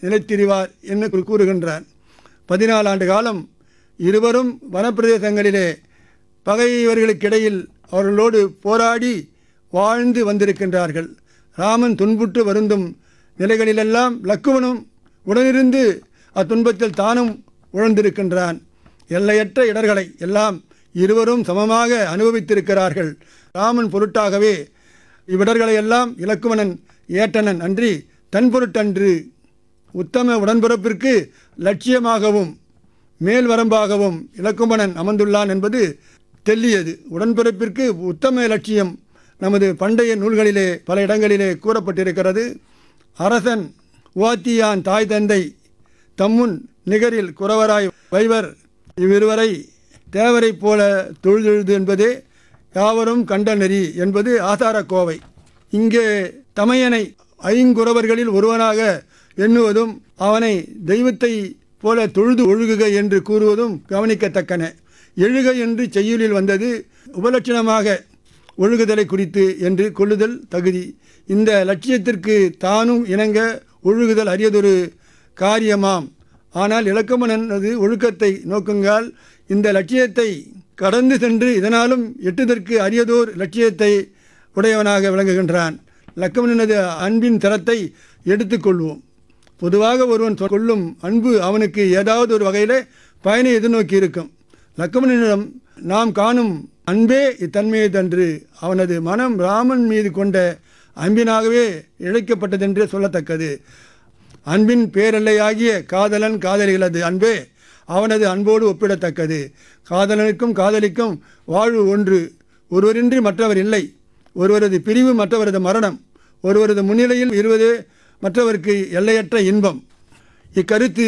நிலைத்திரிவார் என்று கூ- கூறுகின்றார் பதினாலு ஆண்டு காலம் இருவரும் வனப்பிரதேசங்களிலே பகைவர்களுக்கிடையில் அவர்களோடு போராடி வாழ்ந்து வந்திருக்கின்றார்கள் ராமன் துன்புற்று வருந்தும் நிலைகளிலெல்லாம் லக்குவனும் உடனிருந்து அத்துன்பத்தில் தானும் உழந்திருக்கின்றான் எல்லையற்ற இடர்களை எல்லாம் இருவரும் சமமாக அனுபவித்திருக்கிறார்கள் ராமன் பொருட்டாகவே இவ்விடர்களை எல்லாம் இலக்குவனன் ஏற்றனன் அன்றி தன் பொருட்டன்று உத்தம உடன்பிறப்பிற்கு லட்சியமாகவும் மேல் வரம்பாகவும் இலக்குமணன் அமர்ந்துள்ளான் என்பது தெல்லியது உடன்பிறப்பிற்கு உத்தம லட்சியம் நமது பண்டைய நூல்களிலே பல இடங்களிலே கூறப்பட்டிருக்கிறது அரசன் உவாத்தியான் தாய் தந்தை தம்முன் நிகரில் குறவராய் வைவர் இவ்விருவரை தேவரைப் போல தொழுதெழுது என்பதே யாவரும் கண்ட நெறி என்பது ஆசாரக்கோவை இங்கே தமையனை ஐங்குறவர்களில் ஒருவனாக எண்ணுவதும் அவனை தெய்வத்தை போல தொழுது ஒழுகுக என்று கூறுவதும் கவனிக்கத்தக்கன எழுக என்று செய்யுளில் வந்தது உபலட்சணமாக ஒழுகுதலை குறித்து என்று கொள்ளுதல் தகுதி இந்த லட்சியத்திற்கு தானும் இணங்க ஒழுகுதல் அரியதொரு காரியமாம் ஆனால் இலக்கமனது ஒழுக்கத்தை நோக்குங்கால் இந்த லட்சியத்தை கடந்து சென்று இதனாலும் எட்டுதற்கு அரியதோர் லட்சியத்தை உடையவனாக விளங்குகின்றான் லக்கமனது அன்பின் தரத்தை எடுத்துக்கொள்வோம் பொதுவாக ஒருவன் சொ- கொள்ளும் அன்பு அவனுக்கு ஏதாவது ஒரு வகையில் பயனை எதிர்நோக்கி இருக்கும் லக்கமணனிடம் நாம் காணும் அன்பே இத்தன்மையை தன்று அவனது மனம் ராமன் மீது கொண்ட அன்பினாகவே இழைக்கப்பட்டதென்று சொல்லத்தக்கது அன்பின் பேரெல்லையாகிய காதலன் காதலிகளது அன்பே அவனது அன்போடு ஒப்பிடத்தக்கது காதலனுக்கும் காதலிக்கும் வாழ்வு ஒன்று ஒருவரின்றி மற்றவர் இல்லை ஒருவரது பிரிவு மற்றவரது மரணம் ஒருவரது முன்னிலையில் இருவது மற்றவருக்கு எல்லையற்ற இன்பம் இக்கருத்து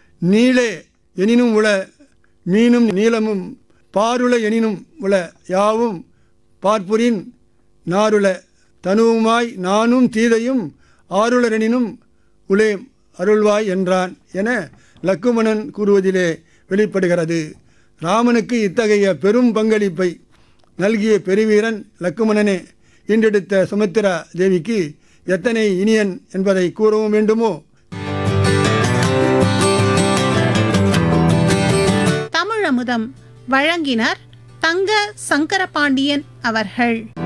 நீளே எனினும் உள மீனும் நீளமும் பாருள எனினும் உள யாவும் பார்ப்புரின் நாருள தனுவுமாய் நானும் தீதையும் ஆருளரெனினும் உளேம் அருள்வாய் என்றான் என லக்குமணன் கூறுவதிலே வெளிப்படுகிறது ராமனுக்கு இத்தகைய பெரும் பங்களிப்பை நல்கிய பெருவீரன் லக்குமணனே ஈன்றெடுத்த சுமித்திரா தேவிக்கு எத்தனை இனியன் என்பதை கூறவும் வேண்டுமோ தமிழமுதம் வழங்கினர் தங்க சங்கரபாண்டியன் அவர்கள்